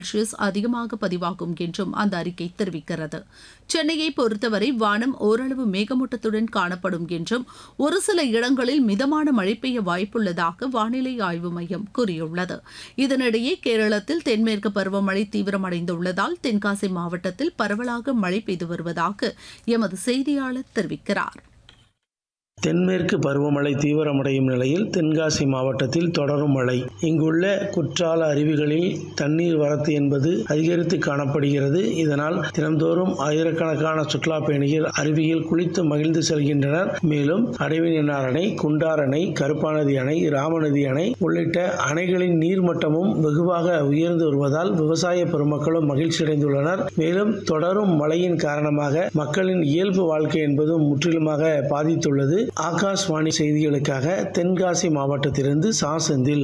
Celsius அதிகமாக பதிவாகும் என்றும் அந்த அறிக்கை தெரிவிக்கிறது சென்னையை பொறுத்தவரை வானம் ஓரளவு மேகமூட்டத்துடன் காணப்படும் என்றும் ஒரு சில இடங்களில் மிதமான மழை பெய்ய வாய்ப்புள்ளதாக வானிலை ஆய்வு மையம் கூறியுள்ளது இதனிடையே கேரளத்தில் தென்மேற்கு பருவமழை தீவிரமடைந்துள்ளதால் தென்காசி மாவட்டத்தில் பரவலாக மழை பெய்து வருவதாக எமது செய்தியாளர் தெரிவிக்கிறார் தென்மேற்கு பருவமழை தீவிரமடையும் நிலையில் தென்காசி மாவட்டத்தில் தொடரும் மழை இங்குள்ள குற்றால அருவிகளில் தண்ணீர் வரத்து என்பது அதிகரித்து காணப்படுகிறது இதனால் தினந்தோறும் ஆயிரக்கணக்கான சுற்றுலா பயணிகள் அருவியில் குளித்து மகிழ்ந்து செல்கின்றனர் மேலும் அடைவினார் அணை குண்டார் அணை கருப்பாநதி அணை ராமநதி அணை உள்ளிட்ட அணைகளின் நீர்மட்டமும் வெகுவாக உயர்ந்து வருவதால் விவசாய பெருமக்களும் மகிழ்ச்சியடைந்துள்ளனர் மேலும் தொடரும் மழையின் காரணமாக மக்களின் இயல்பு வாழ்க்கை என்பதும் முற்றிலுமாக பாதித்துள்ளது ஆகாஷ்வாணி செய்திகளுக்காக தென்காசி மாவட்டத்திலிருந்து சா செந்தில்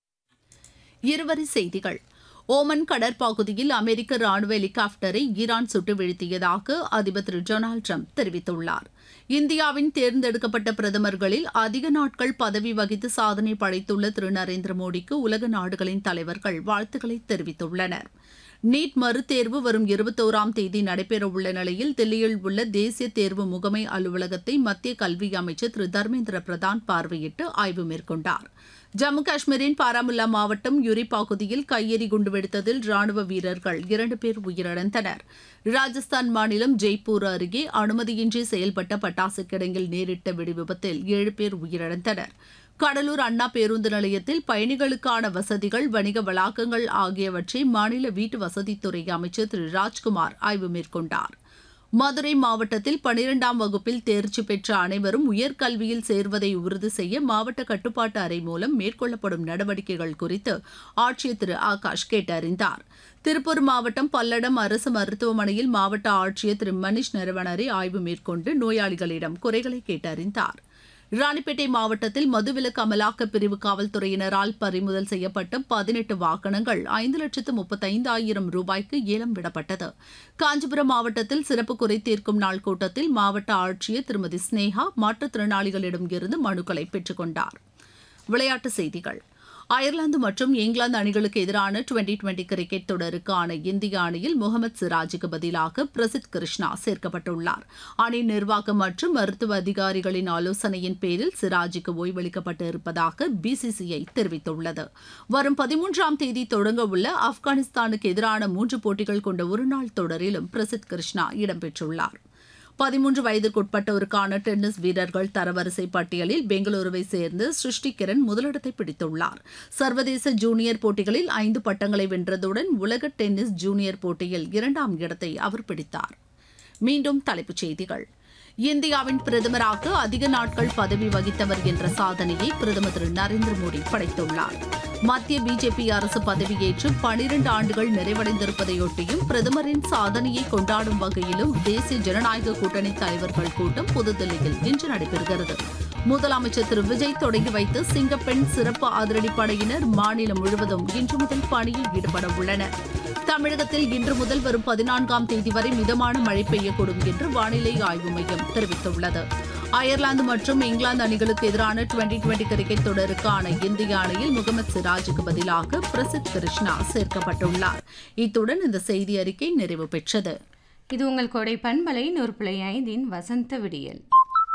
இருவரி செய்திகள் ஓமன் கடற்பகுதியில் அமெரிக்க ராணுவ ஹெலிகாப்டரை ஈரான் சுட்டு வீழ்த்தியதாக அதிபர் திரு டொனால்டு ட்ரம்ப் தெரிவித்துள்ளார் இந்தியாவின் தேர்ந்தெடுக்கப்பட்ட பிரதமர்களில் அதிக நாட்கள் பதவி வகித்து சாதனை படைத்துள்ள திரு நரேந்திர மோடிக்கு உலக நாடுகளின் தலைவர்கள் வாழ்த்துக்களை தெரிவித்துள்ளனர் நீட் மறுதேர்வு வரும் இருபத்தோராம் தேதி நடைபெறவுள்ள நிலையில் தில்லியில் உள்ள தேசிய தேர்வு முகமை அலுவலகத்தை மத்திய கல்வி அமைச்சர் திரு தர்மேந்திர பிரதான் பார்வையிட்டு ஆய்வு மேற்கொண்டார் ஜம்மு காஷ்மீரின் பாராமுல்லா மாவட்டம் யுரி பகுதியில் கையெறி குண்டுவெடித்ததில் ராணுவ வீரர்கள் இரண்டு பேர் உயிரிழந்தனர் ராஜஸ்தான் மாநிலம் ஜெய்ப்பூர் அருகே அனுமதியின்றி செயல்பட்ட பட்டாசு கிடங்கில் நேரிட்ட வெடிவிபத்தில் ஏழு பேர் உயிரிழந்தனர் கடலூர் அண்ணா பேருந்து நிலையத்தில் பயணிகளுக்கான வசதிகள் வணிக வளாகங்கள் ஆகியவற்றை மாநில வீட்டு வசதித்துறை அமைச்சர் திரு ராஜ்குமார் ஆய்வு மேற்கொண்டார் மதுரை மாவட்டத்தில் பனிரெண்டாம் வகுப்பில் தேர்ச்சி பெற்ற அனைவரும் உயர்கல்வியில் சேர்வதை உறுதி செய்ய மாவட்ட கட்டுப்பாட்டு அறை மூலம் மேற்கொள்ளப்படும் நடவடிக்கைகள் குறித்து ஆட்சியர் திரு ஆகாஷ் கேட்டறிந்தார் திருப்பூர் மாவட்டம் பல்லடம் அரசு மருத்துவமனையில் மாவட்ட ஆட்சியர் திரு மணிஷ் நரவணரை ஆய்வு மேற்கொண்டு நோயாளிகளிடம் குறைகளை கேட்டறிந்தார் ராணிப்பேட்டை மாவட்டத்தில் மதுவிலக்கு அமலாக்க பிரிவு காவல்துறையினரால் பறிமுதல் செய்யப்பட்ட பதினெட்டு வாகனங்கள் ஐந்து லட்சத்து முப்பத்தைந்தாயிரம் ரூபாய்க்கு ஏலம் விடப்பட்டது காஞ்சிபுரம் மாவட்டத்தில் சிறப்பு குறை தீர்க்கும் நாள் கூட்டத்தில் மாவட்ட ஆட்சியர் திருமதி ஸ்னேகா மாற்றுத்திறனாளிகளிடம் இருந்து மனுக்களை பெற்றுக்கொண்டார் விளையாட்டுச் செய்திகள் அயர்லாந்து மற்றும் இங்கிலாந்து அணிகளுக்கு எதிரான டுவெண்டி டுவெண்டி கிரிக்கெட் தொடருக்கான இந்திய அணியில் முகமது சிராஜுக்கு பதிலாக பிரசித் கிருஷ்ணா சேர்க்கப்பட்டுள்ளார் அணி நிர்வாகம் மற்றும் மருத்துவ அதிகாரிகளின் ஆலோசனையின் பேரில் சிராஜுக்கு ஓய்வளிக்கப்பட்டு இருப்பதாக பிசிசிஐ தெரிவித்துள்ளது வரும் பதிமூன்றாம் தேதி தொடங்க உள்ள ஆப்கானிஸ்தானுக்கு எதிரான மூன்று போட்டிகள் கொண்ட ஒருநாள் தொடரிலும் பிரசித் கிருஷ்ணா இடம்பெற்றுள்ளார் பதிமூன்று வயதிற்குட்பட்டோருக்கான டென்னிஸ் வீரர்கள் தரவரிசை பட்டியலில் பெங்களூருவை சேர்ந்து சிருஷ்டி கிரண் முதலிடத்தை பிடித்துள்ளார் சர்வதேச ஜூனியர் போட்டிகளில் ஐந்து பட்டங்களை வென்றதுடன் உலக டென்னிஸ் ஜூனியர் போட்டியில் இரண்டாம் இடத்தை அவர் பிடித்தார் மீண்டும் தலைப்புச் செய்திகள் இந்தியாவின் பிரதமராக அதிக நாட்கள் பதவி வகித்தவர் என்ற சாதனையை பிரதமர் திரு நரேந்திர மோடி படைத்துள்ளார் மத்திய பிஜேபி அரசு பதவியேற்று பனிரண்டு ஆண்டுகள் நிறைவடைந்திருப்பதையொட்டியும் பிரதமரின் சாதனையை கொண்டாடும் வகையிலும் தேசிய ஜனநாயக கூட்டணி தலைவர்கள் கூட்டம் புதுதில்லியில் இன்று நடைபெறுகிறது முதலமைச்சர் திரு விஜய் தொடங்கி வைத்து சிங்கப்பெண் சிறப்பு அதிரடிப்படையினர் மாநிலம் முழுவதும் இன்று முதல் பணியில் ஈடுபட உள்ளனர் தமிழகத்தில் இன்று முதல் வரும் பதினான்காம் தேதி வரை மிதமான மழை பெய்யக்கூடும் என்று வானிலை ஆய்வு மையம் தெரிவித்துள்ளது அயர்லாந்து மற்றும் இங்கிலாந்து அணிகளுக்கு எதிரான டுவெண்டி டுவெண்டி கிரிக்கெட் தொடருக்கான இந்திய அணியில் முகமது சிராஜுக்கு பதிலாக பிரசித் கிருஷ்ணா சேர்க்கப்பட்டுள்ளார் இத்துடன் இந்த செய்தி அறிக்கை நிறைவு பெற்றது இது உங்கள் கொடை பண்பலை நூறு புள்ளி ஐந்தின் வசந்த விடியல்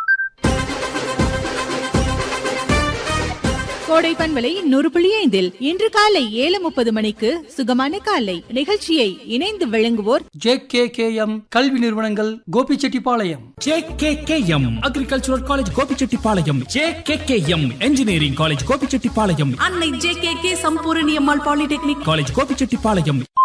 கோடை பண்பலை நூறு புள்ளி ஐந்தில் இன்று காலை ஏழு முப்பது மணிக்கு சுகமான காலை நிகழ்ச்சியை இணைந்து வழங்குவோர் ஜேகேகேஎம் கல்வி நிறுவனங்கள் Gobichettipalayam JKKM agricultural college Gobichettipalayam JKKM engineering college Gobichettipalayam Annai J K K Sampoorani Ammal polytechnic college Gobichettipalayam